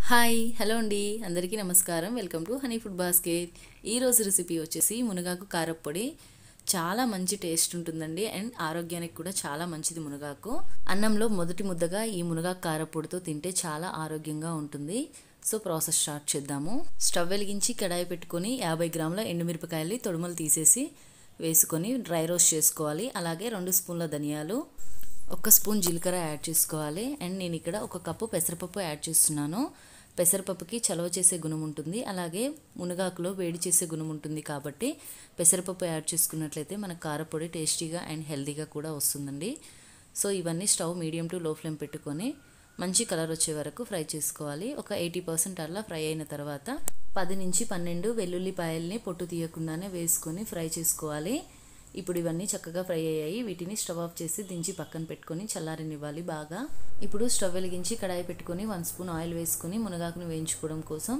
hi hello అండి అందరికీ నమస్కారం welcome to Honey Food Basket ఈరోజు రెసిపీ వచ్చేసి మునగాకు కారప్పొడి చాలా మంచి టేస్ట్ ఉంటుందండి అండ్ ఆరోగ్యానికి కూడా చాలా మంచిది మునగాకు అన్నంలో మొదటి ముద్దగా ఈ మునగాకు కారప్పొడితో తింటే చాలా ఆరోగ్యంగా ఉంటుంది సో ప్రాసెస్ స్టార్ట్ చేద్దాము స్టవ్ వెలిగించి కడాయి పెట్టుకొని యాభై గ్రాముల ఎండుమిరపకాయలు తొడుమలు తీసేసి వేసుకొని డ్రై రోస్ట్ చేసుకోవాలి అలాగే రెండు స్పూన్ల ధనియాలు ఒక స్పూన్ జీలకర్ర యాడ్ చేసుకోవాలి అండ్ నేను ఇక్కడ ఒక కప్పు పెసరపప్పు యాడ్ చేస్తున్నాను పెసరపప్పుకి చలవ చేసే గుణం ఉంటుంది అలాగే మునగాకులో వేడి చేసే గుణం ఉంటుంది కాబట్టి పెసరపప్పు యాడ్ చేసుకున్నట్లయితే మన కారపొడి టేస్టీగా అండ్ హెల్తీగా కూడా వస్తుందండి సో ఇవన్నీ stove medium to low flame పెట్టుకొని మంచి కలర్ వచ్చే వరకు ఫ్రై చేసుకోవాలి ఒక ఎయిటీ పర్సెంట్ అలా ఫ్రై అయిన తర్వాత పది నుంచి పన్నెండు వెల్లుల్లిపాయల్ని పొట్టు తీయకుండానే వేసుకొని ఫ్రై చేసుకోవాలి ఇప్పుడు ఇవన్నీ చక్కగా ఫ్రై అయ్యాయి వీటిని స్టవ్ ఆఫ్ చేసి దించి పక్కన పెట్టుకొని చల్లారనివ్వాలి బాగా ఇప్పుడు స్టవ్ వెలిగించి కడాయి పెట్టుకొని వన్ స్పూన్ ఆయిల్ వేసుకొని మునగాకుని వేయించుకోవడం కోసం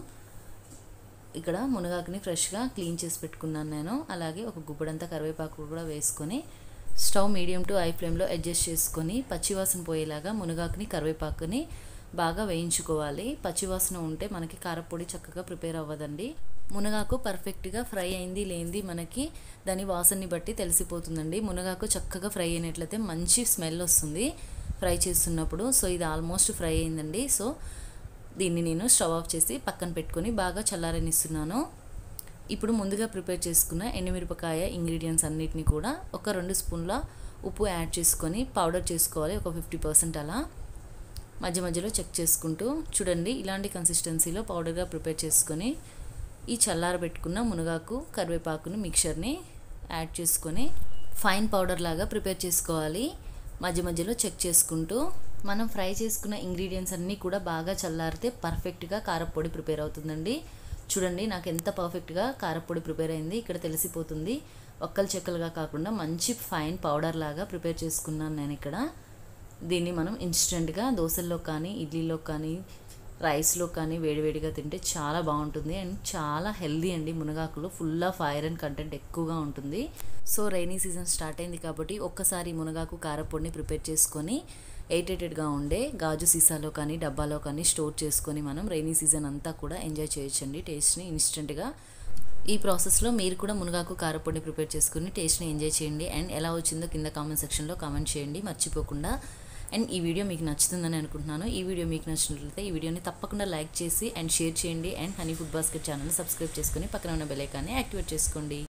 ఇక్కడ మునగాకుని ఫ్రెష్గా క్లీన్ చేసి పెట్టుకున్నాను నేను అలాగే ఒక గుబ్బడంతా కరివేపాకు కూడా వేసుకొని స్టవ్ మీడియం టు హై ఫ్లేమ్లో అడ్జస్ట్ చేసుకొని పచ్చివాసన పోయేలాగా మునగాకుని కరివేపాకుని బాగా వేయించుకోవాలి పచ్చివాసన ఉంటే మనకి కారపొడి చక్కగా ప్రిపేర్ అవ్వదండి మునగాకు పర్ఫెక్ట్గా ఫ్రై అయింది లేనిది మనకి దాని వాసనని బట్టి తెలిసిపోతుందండి మునగాకు చక్కగా ఫ్రై అయినట్లయితే మంచి స్మెల్ వస్తుంది ఫ్రై చేస్తున్నప్పుడు సో ఇది ఆల్మోస్ట్ ఫ్రై అయిందండి సో దీన్ని నేను స్టవ్ ఆఫ్ చేసి పక్కన పెట్టుకొని బాగా చల్లారనిస్తున్నాను ఇప్పుడు ముందుగా ప్రిపేర్ చేసుకున్న ఎండుమిరపకాయ ఇంగ్రీడియంట్స్ అన్నిటిని కూడా ఒక రెండు స్పూన్ల ఉప్పు యాడ్ చేసుకొని పౌడర్ చేసుకోవాలి ఒక ఫిఫ్టీ పర్సెంట్ అలా మధ్య మధ్యలో చెక్ చేసుకుంటూ చూడండి ఇలాంటి కన్సిస్టెన్సీలో పౌడర్గా ప్రిపేర్ చేసుకొని ఈ చల్లారబెట్టుకున్న మునగాకు కరివేపాకును మిక్చర్ని యాడ్ చేసుకొని ఫైన్ పౌడర్ లాగా ప్రిపేర్ చేసుకోవాలి మధ్య మధ్యలో చెక్ చేసుకుంటూ మనం ఫ్రై చేసుకున్న ఇంగ్రీడియంట్స్ అన్నీ కూడా బాగా చల్లారితే పర్ఫెక్ట్గా కారపొడి ప్రిపేర్ అవుతుందండి చూడండి నాకు ఎంత పర్ఫెక్ట్గా కారపొడి ప్రిపేర్ అయింది ఇక్కడ తెలిసిపోతుంది ఒక్కలు చెక్కలుగా కాకుండా మంచి ఫైన్ పౌడర్ లాగా ప్రిపేర్ చేసుకున్నాను నేను ఇక్కడ దీన్ని మనం ఇన్స్టెంట్గా దోశల్లో కానీ ఇడ్లీలో కానీ రైస్లో కానీ వేడివేడిగా తింటే చాలా బాగుంటుంది అండ్ చాలా హెల్దీ అండి మునగాకులో ఫుల్ ఆఫ్ ఐరన్ కంటెంట్ ఎక్కువగా ఉంటుంది సో రైనీ సీజన్ స్టార్ట్ అయింది కాబట్టి ఒక్కసారి మునగాకు కారపొడిని ప్రిపేర్ చేసుకొని ఎయిటెటెడ్గా ఉండే గాజు సీసాలో కానీ డబ్బాలో కానీ స్టోర్ చేసుకొని మనం రైనీ సీజన్ అంతా కూడా ఎంజాయ్ చేయొచ్చండి టేస్ట్ని ఇన్స్టెంట్గా ఈ ప్రాసెస్లో మీరు కూడా మునగాకు కారపొడిని ప్రిపేర్ చేసుకుని టేస్ట్ని ఎంజాయ్ చేయండి అండ్ ఎలా వచ్చిందో కింద కామెంట్ సెక్షన్లో కామెంట్ చేయండి మర్చిపోకుండా అండ్ ఈ వీడియో మీకు నచ్చుతుందని అనుకుంటున్నాను ఈ వీడియో మీకు నచ్చినట్లయితే ఈ వీడియోని తప్పకుండా లైక్ చేసి అండ్ షేర్ చేయండి and Honey Food Basket channel subscribe చేసుకొని పక్కన ఉన్న బెల్ ఐకాన్ని యాక్టివేట్ చేసుకోండి